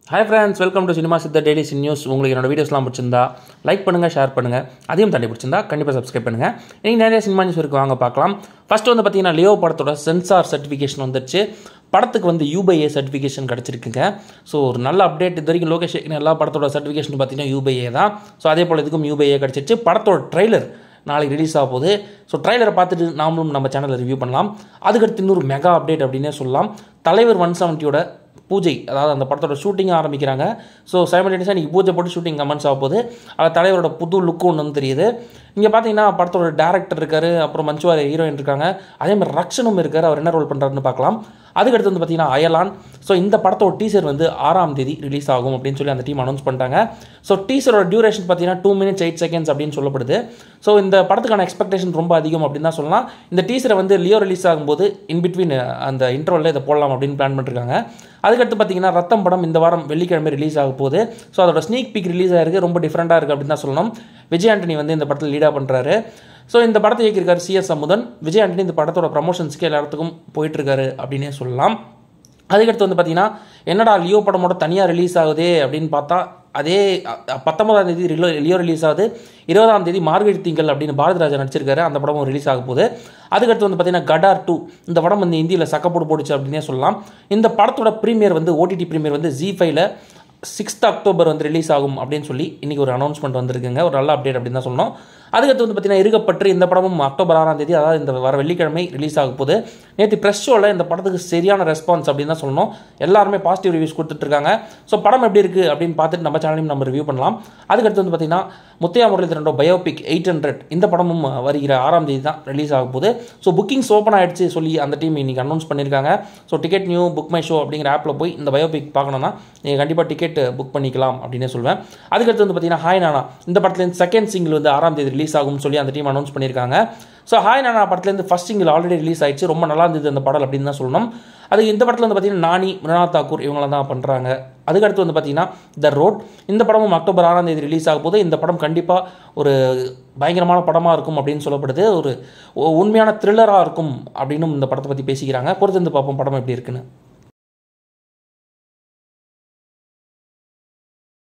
hi friends welcome to cinema சித்த daily cine news உங்களுக்கு என்னோட வீடியோஸ்லாம் பிடிச்சிருந்தா லைக் பண்ணுங்கள் ஷேர் பண்ணுங்கள் அதையும் தாண்டி பிடிச்சிருந்தா கண்டிப்பாக சப்ஸ்கிரைப் பண்ணுங்கள் இன்றைக்கி நிறைய சினிமா நியூஸ் இருக்குது வாங்க பார்க்கலாம் ஃபஸ்ட்டு வந்து பார்த்தீங்கன்னா லியோ படத்தோட சென்சார் சர்டிஃபிகேஷன் வந்துருச்சு படத்துக்கு வந்து யூபைஏ சர்டிஃபிகேஷன் கிடச்சிருக்குங்க ஸோ ஒரு நல்ல அப்டேட் இது வரைக்கும் லோகேஷ் எல்லா படத்தோட சர்டிஃபிகேஷன் பார்த்தீங்கன்னா யூபைஏ தான் ஸோ அதே போல் இதுக்கும் யூபைஏ கிடச்சிருச்சு படத்தோட ட்ரைலர் நாளைக்கு ரிலீஸ் ஆக போகுது ஸோ ட்ரைலரை பார்த்துட்டு நாமளும் நம்ம சேனலில் ரிவ்யூ பண்ணலாம் அதுக்கடுத்து இன்னொரு மெகா அப்டேட் அப்படின்னே சொல்லலாம் தலைவர் ஒன் செவன்ட்டியோட பூஜை அதாவது அந்த படத்தோட ஷூட்டிங் ஆரம்பிக்கிறாங்க ஸோ சைமல்டேனியஸாக இன்றைக்கி பூஜை போட்டு ஷூட்டிங் கமெண்ட்ஸ் ஆக போகுது அதில் தலைவரோட புது லுக்கு ஒன்று வந்து தெரியுது இங்கே பார்த்தீங்கன்னா படத்தோட டேரக்டர் இருக்கார் அப்புறம் மஞ்சுவாரி ஹீரோயின் இருக்காங்க அதே மாதிரி ரக்ஷனும் இருக்கார் அவர் என்ன ரோல் பண்ணுறாருன்னு பார்க்கலாம் அதுக்கடுத்து வந்து பார்த்தீங்கன்னா அயலான் ஸோ இந்த படத்தோட டீசர் வந்து ஆறாம் தேதி ரிலீஸ் ஆகும் அப்படின்னு சொல்லி அந்த டீம் அனௌன்ஸ் பண்ணிட்டாங்க ஸோ டீசரோட டியூரேஷன் பார்த்தீங்கன்னா டூ மினிட்ஸ் எயிட் செகண்ட்ஸ் அப்படின்னு சொல்லப்படுது ஸோ இந்த படத்துக்கான எக்ஸ்பெக்டேஷன் ரொம்ப அதிகம் அப்படின்னு தான் சொல்லலாம் இந்த டீசரை வந்து லியோ ரிலீஸ் ஆகும்போது இன் பிட்வீன் அந்த இன்டர்வலில் இதை போடலாம் அப்படின்னு பிளான் பண்ணிருக்காங்க அதுக்கடுத்து பார்த்தீங்கன்னா ரத்தம் படம் இந்த வாரம் வெள்ளிக்கிழமை ரிலீஸ் ஆக போகுது ஸோ அதோட ஸ்னீக் பீக் ரிலீஸ் ஆயிருக்கு ரொம்ப டிஃப்ரெண்ட்டாக இருக்குது அப்படின்னு தான் சொல்லணும் விஜய் ஆண்டனி வந்து இந்த படத்தில் லீடாக பண்ணுறாரு ஸோ இந்த படத்தை இயக்கியிருக்காரு சிஎஸ் அமுதன் விஜய் ஆண்டனி இந்த படத்தோட ப்ரமோஷன்ஸ்க்கு எல்லா இடத்துக்கும் போயிட்டுருக்காரு அப்படின்னே சொல்லலாம் அதுக்கடுத்து வந்து பார்த்தீங்கன்னா என்னடா லியோ படமோட தனியாக ரிலீஸ் ஆகுதே அப்படின்னு பார்த்தா அதே பத்தொன்பதாம் தேதி ரிலோ லியோ ரிலீஸ் ஆகுது இருபதாம் தேதி மார்கழி திங்கள் அப்படின்னு பாரதி ராஜா நடிச்சிருக்காரு அந்த படமும் ரிலீஸ் ஆக போகுது அதுக்கடுத்து வந்து பார்த்தீங்கன்னா கடார் டூ இந்த படம் வந்து இந்தியில் சக்கப்போடு போடுச்சு அப்படின்னே சொல்லலாம் இந்த படத்தோட ப்ரீமியர் வந்து ஓடிடி ப்ரீமியர் வந்து ஜி ஃபைவ்ல சிக்ஸ்த் அக்டோபர் வந்து ரிலீஸ் ஆகும் அப்படின்னு சொல்லி இன்றைக்கி ஒரு அனௌன்ஸ்மெண்ட் வந்திருக்குங்க ஒரு நல்ல அப்டேட் அப்படின்னு தான் சொல்லணும் அதுக்கடுத்து வந்து பார்த்தீங்கன்னா இருக்கப்பட்டு இந்த படமும் அக்டோபர் ஆறாம் தேதி அதாவது இந்த வர வெள்ளிக்கிழமை ரிலீஸ் ஆக போகுது நேற்று ப்ரெஸ் ஷோவில் இந்த படத்துக்கு சரியான ரெஸ்பான்ஸ் அப்படின்னு தான் சொல்லணும் எல்லாருமே பாசிட்டிவ் ரிவ்யூஸ் கொடுத்துட்ருக்காங்க ஸோ படம் எப்படி இருக்குது அப்படின்னு பார்த்துட்டு நம்ம சேனலையும் நம்ம ரிவ்யூ பண்ணலாம் அதுக்கடுத்து வந்து பார்த்தீங்கன்னா முத்தையா முரளிதரனோட பயோபிக் எயிட் ஹண்ட்ரட் இந்த படமும் வருகிற ஆறாம் தேதி தான் ரிலீஸ் ஆக போகுது ஸோ புக்கிங்ஸ் ஓப்பன் ஆகிடுச்சு சொல்லி அந்த டீம் இன்றைக்கி அனௌன்ஸ் பண்ணியிருக்காங்க so ticket new book my show அப்படிங்கிற ஆப்பில் போய் இந்த பயோபிக் பார்க்கணுன்னா நீங்கள் கண்டிப்பாக டிக்கெட் புக் பண்ணிக்கலாம் அப்படின்னே சொல்வேன் அதுக்கடுத்து வந்து பார்த்தீங்கன்னா ஹாய் நானா இந்த படத்துலேருந்து செகண்ட் சிங்கிள் வந்து ஆறாம் தேதி ரிலீஸ் ஆகும்னு சொல்லி அந்த டீம் அனௌன்ஸ் பண்ணியிருக்காங்க ஸோ ஹாய் நானா படத்துலேருந்து ஃபஸ்ட் சிங்கிள் ஆல்ரெடி ரிலீஸ் ஆயிடுச்சு ரொம்ப நல்லா இருந்தது அந்த படம் அப்படின்னு தான் சொல்லணும் அது இந்த படத்தில் வந்து பார்த்தீங்கன்னா நானி மிருனாத் தாக்கூர் இவங்களாம் தான் பண்ணுறாங்க அதுக்கடுத்து வந்து பார்த்தீங்கன்னா த ரோட் இந்த படமும் அக்டோபர் ஆறாம் தேதி ரிலீஸ் ஆகும் போது இந்த படம் கண்டிப்பாக ஒரு பயங்கரமான படமாக இருக்கும் அப்படின்னு சொல்லப்படுது ஒரு உண்மையான த்ரில்லராக இருக்கும் அப்படின்னு இந்த படத்தை பற்றி பேசிக்கிறாங்க பொறுத்திருந்து பார்ப்போம் படம் எப்படி இருக்குன்னு